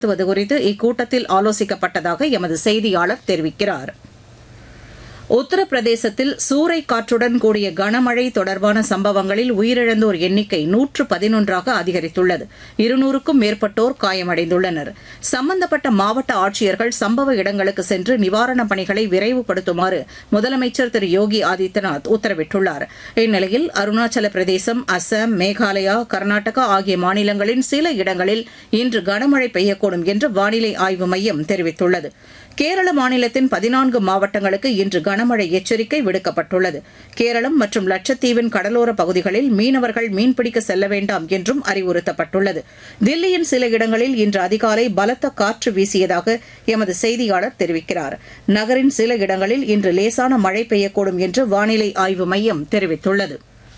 நடத்துவது குறித்து இக்கூட்டத்தில் ஆலோசிக்கப்பட்டதாக எமது செய்தியாளர் தெரிவிக்கிறார் உத்தரப்பிரதேசத்தில் சூறை காற்றுடன் கூடிய கனமழை தொடர்பான சம்பவங்களில் உயிரிழந்தோர் எண்ணிக்கை நூற்று பதினொன்றாக அதிகரித்துள்ளது இருநூறுக்கும் மேற்பட்டோர் காயமடைந்துள்ளனர் சம்பந்தப்பட்ட மாவட்ட ஆட்சியர்கள் சம்பவ இடங்களுக்கு சென்று நிவாரணப் பணிகளை விரைவுபடுத்துமாறு முதலமைச்சர் திரு யோகி ஆதித்யநாத் உத்தரவிட்டுள்ளார் இந்நிலையில் அருணாச்சல பிரதேசம் அசாம் மேகாலயா கர்நாடகா ஆகிய மாநிலங்களின் சில இடங்களில் இன்று கனமழை பெய்யக்கூடும் என்று வானிலை ஆய்வு மையம் தெரிவித்துள்ளது கேரள மாநிலத்தின் பதினான்கு மாவட்டங்களுக்கு இன்று கனமழை எச்சரிக்கை விடுக்கப்பட்டுள்ளது கேரளம் மற்றும் லட்சத்தீவின் கடலோர பகுதிகளில் மீனவர்கள் மீன்பிடிக்க செல்ல வேண்டாம் என்றும் அறிவுறுத்தப்பட்டுள்ளது தில்லியின் சில இடங்களில் இன்று அதிகாலை பலத்த காற்று வீசியதாக எமது செய்தியாளர் தெரிவிக்கிறார் நகரின் சில இடங்களில் இன்று லேசான மழை பெய்யக்கூடும் என்று வானிலை ஆய்வு மையம் தெரிவித்துள்ளது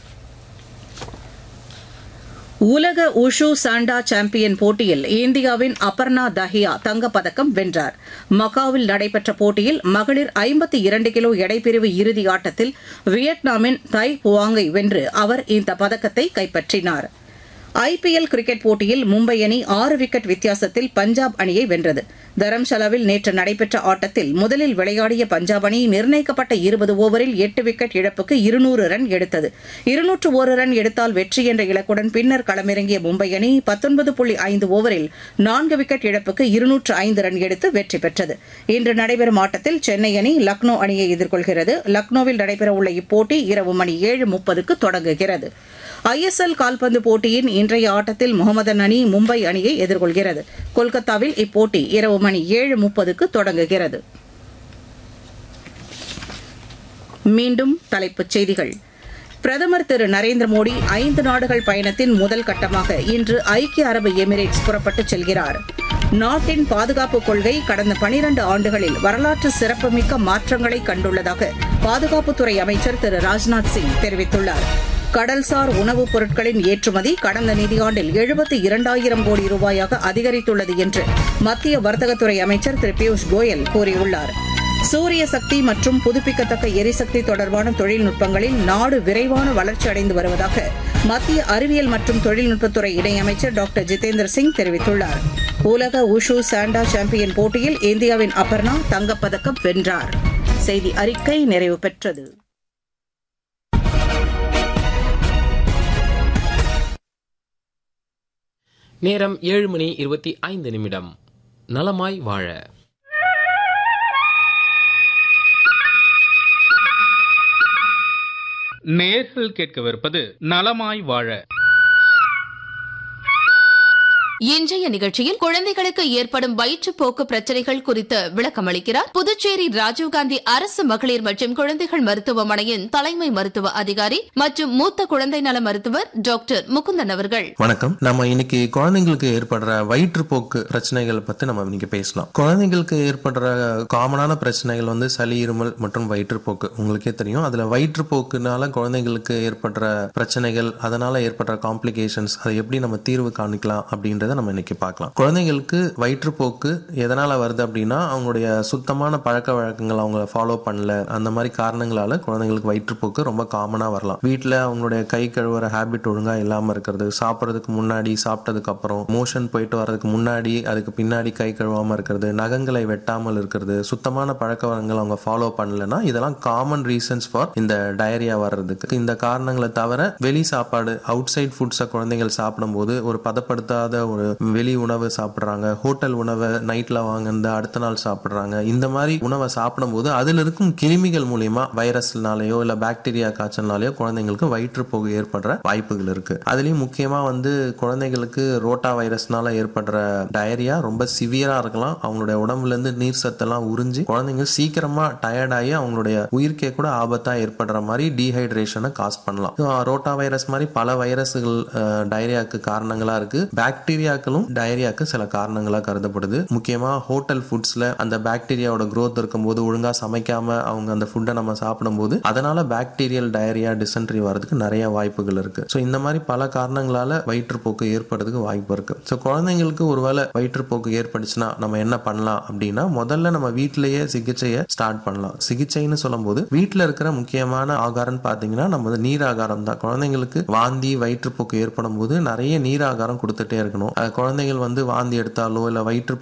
உலக உஷு சாண்டா சாம்பியன் போட்டியில் இந்தியாவின் அபர்ணா தஹியா தங்கப்பதக்கம் வென்றார் மகாவில் நடைபெற்ற போட்டியில் மகளிர் ஐம்பத்தி இரண்டு கிலோ எடைப்பிரிவு இறுதி ஆட்டத்தில் வியட்நாமின் தை புவாங்கை வென்று அவர் இந்த பதக்கத்தை கைப்பற்றினார் ஐபிஎல் கிரிக்கெட் போட்டியில் மும்பை அணி ஆறு விக்கெட் வித்தியாசத்தில் பஞ்சாப் அணியை வென்றது தரம்ஷாலாவில் நேற்று நடைபெற்ற ஆட்டத்தில் முதலில் விளையாடிய பஞ்சாப் அணி நிர்ணயிக்கப்பட்ட இருபது ஓவரில் எட்டு விக்கெட் இழப்புக்கு இருநூறு ரன் எடுத்தது இருநூற்று ஒரு ரன் எடுத்தால் வெற்றி என்ற இலக்குடன் பின்னர் களமிறங்கிய மும்பை அணி பத்தொன்பது புள்ளி ஐந்து ஓவரில் நான்கு விக்கெட் இழப்புக்கு இருநூற்று ஐந்து ரன் எடுத்து வெற்றி பெற்றது இன்று நடைபெறும் ஆட்டத்தில் சென்னை அணி லக்னோ அணியை எதிர்கொள்கிறது லக்னோவில் நடைபெறவுள்ள இப்போட்டி இரவு மணி ஏழு முப்பதுக்கு தொடங்குகிறது ஐஎஸ்எல் கால்பந்து போட்டியின் இன்றைய ஆட்டத்தில் முகமதன் அணி மும்பை அணியை எதிர்கொள்கிறது கொல்கத்தாவில் இப்போட்டி இரவு மணி ஏழு முப்பதுக்கு தொடங்குகிறது மீண்டும் தலைப்புச் செய்திகள் பிரதமர் திரு நரேந்திர மோடி ஐந்து நாடுகள் பயணத்தின் முதல் கட்டமாக இன்று ஐக்கிய அரபு எமிரேட்ஸ் புறப்பட்டுச் செல்கிறார் நாட்டின் பாதுகாப்பு கொள்கை கடந்த பனிரண்டு ஆண்டுகளில் வரலாற்று சிறப்புமிக்க மாற்றங்களை கண்டுள்ளதாக பாதுகாப்புத்துறை அமைச்சர் திரு ராஜ்நாத் சிங் தெரிவித்துள்ளார் கடல்சார் உணவுப் பொருட்களின் ஏற்றுமதி கடந்த நிதியாண்டில் எழுபத்தி இரண்டாயிரம் கோடி ரூபாயாக அதிகரித்துள்ளது என்று மத்திய வர்த்தகத்துறை அமைச்சர் திரு பியூஷ் கோயல் கூறியுள்ளார் சூரிய சக்தி மற்றும் புதுப்பிக்கத்தக்க எரிசக்தி தொடர்பான தொழில்நுட்பங்களில் நாடு விரைவான வளர்ச்சி அடைந்து வருவதாக மத்திய அறிவியல் மற்றும் தொழில்நுட்பத்துறை இணையமைச்சர் டாக்டர் ஜிதேந்திர சிங் தெரிவித்துள்ளார் உலக உஷு சாண்டா சாம்பியன் போட்டியில் இந்தியாவின் அபர்ணா தங்கப்பதக்கம் வென்றார் செய்தி அறிக்கை நிறைவு பெற்றது நேரம் ஏழு மணி இருபத்தி ஐந்து நிமிடம் நலமாய் வாழ நேர்கள் கேட்கவிருப்பது நலமாய் வாழ இன்றைய நிகழ்ச்சியில் குழந்தைகளுக்கு ஏற்படும் வயிற்றுப்போக்கு பிரச்சனைகள் குறித்து விளக்கமளிக்கிறார் புதுச்சேரி ராஜீவ்காந்தி அரசு மகளிர் மற்றும் குழந்தைகள் மருத்துவமனையின் தலைமை மருத்துவ அதிகாரி மற்றும் மூத்த குழந்தை நல மருத்துவர் டாக்டர் முகுந்தன் அவர்கள் வணக்கம் நம்ம இன்னைக்கு குழந்தைங்களுக்கு ஏற்படுற வயிற்றுப்போக்கு பிரச்சனைகள் பத்தி நம்ம இன்னைக்கு பேசலாம் குழந்தைங்களுக்கு ஏற்படுற காமனான பிரச்சனைகள் வந்து சளி இருமல் மற்றும் வயிற்றுப்போக்கு உங்களுக்கே தெரியும் அதுல வயிற்றுப்போக்குனால குழந்தைங்களுக்கு ஏற்படுற பிரச்சனைகள் அதனால ஏற்படுற காம்ப்ளிகேஷன்ஸ் அதை எப்படி நம்ம தீர்வு காணிக்கலாம் அப்படின்றத நம்ம இன்னைக்கு பார்க்கலாம் குழந்தைங்களுக்கு வயிற்றுப்போக்கு எதனால வருது அப்படின்னா அவங்களுடைய சுத்தமான பழக்க வழக்கங்கள் அவங்க ஃபாலோ பண்ணல அந்த மாதிரி காரணங்களால குழந்தைங்களுக்கு வயிற்றுப்போக்கு ரொம்ப காமனா வரலாம் வீட்டில் அவங்களுடைய கை கழுவுற ஹேபிட் ஒழுங்கா இல்லாம இருக்கிறது சாப்பிட்றதுக்கு முன்னாடி சாப்பிட்டதுக்கு அப்புறம் மோஷன் போயிட்டு வர்றதுக்கு முன்னாடி அதுக்கு பின்னாடி கை கழுவாம இருக்கிறது நகங்களை வெட்டாமல் இருக்கிறது சுத்தமான பழக்க வழக்கங்கள் அவங்க ஃபாலோ பண்ணலன்னா இதெல்லாம் காமன் ரீசன்ஸ் ஃபார் இந்த டயரியா வர்றதுக்கு இந்த காரணங்களை தவிர வெளி சாப்பாடு அவுட் சைட் ஃபுட்ஸை குழந்தைகள் சாப்பிடும்போது ஒரு பதப்படுத்தாத ஒரு வெளி உணவு சாப்பிட்றாங்க ஹோட்டல் உணவை நைட்ல வாங்கினது அடுத்த நாள் சாப்பிட்றாங்க இந்த மாதிரி உணவை சாப்பிடும்போது அதில் இருக்கும் கிருமிகள் மூலியமா வைரஸ்னாலேயோ இல்ல பாக்டீரியா காய்ச்சல்னாலேயோ குழந்தைங்களுக்கு வயிற்றுப்போக்கு ஏற்படுற வாய்ப்புகள் இருக்கு அதுலயும் முக்கியமா வந்து குழந்தைங்களுக்கு ரோட்டா வைரஸ்னால ஏற்படுற டயரியா ரொம்ப சிவியரா இருக்கலாம் அவங்களுடைய உடம்புல இருந்து நீர் சத்தெல்லாம் உறிஞ்சி குழந்தைங்க சீக்கிரமா டயர்ட் ஆகி அவங்களுடைய உயிர்க்கே கூட ஆபத்தா ஏற்படுற மாதிரி டீஹைட்ரேஷனை காஸ் பண்ணலாம் ரோட்டா வைரஸ் மாதிரி பல வைரஸ்கள் டயரியாக்கு காரணங்களா இருக்கு பாக்டீரியாக்களும் டயரியாக்கு சில காரணங்களா கருதப்படுது முக்கியமா ஹோட்டல் ஃபுட்ஸ்ல அந்த பாக்டீரியாவோட growth இருக்கும்போது ஒழுங்கா சமைக்காம அவங்க அந்த ஃபுட்டை நம்ம சாப்பிடும்போது அதனால பாக்டீரியல் டயரியா டிசென்ட்ரி வரதுக்கு நிறைய வாய்ப்புகள் இருக்கு ஸோ இந்த மாதிரி பல காரணங்களால வயிற்றுப்போக்கு ஏற்படுறதுக்கு வாய்ப்பு இருக்கு ஸோ குழந்தைங்களுக்கு ஒருவேளை வயிற்றுப்போக்கு ஏற்பட்டுச்சுன்னா நம்ம என்ன பண்ணலாம் அப்படின்னா முதல்ல நம்ம வீட்டிலேயே சிகிச்சையை ஸ்டார்ட் பண்ணலாம் சிகிச்சைன்னு சொல்லும்போது வீட்டில் இருக்கிற முக்கியமான ஆகாரம்னு பார்த்தீங்கன்னா நம்ம நீர் ஆகாரம் தான் குழந்தைங்களுக்கு வாந்தி வயிற்றுப்போக்கு ஏற்படும் போது நிறைய நீர் ஆகாரம் கொடுத்துட்டே இருக்கணும் அஹ், குழந்தைகள் வந்து வாந்தி எடுத்தாலோ இல்ல வயிற்று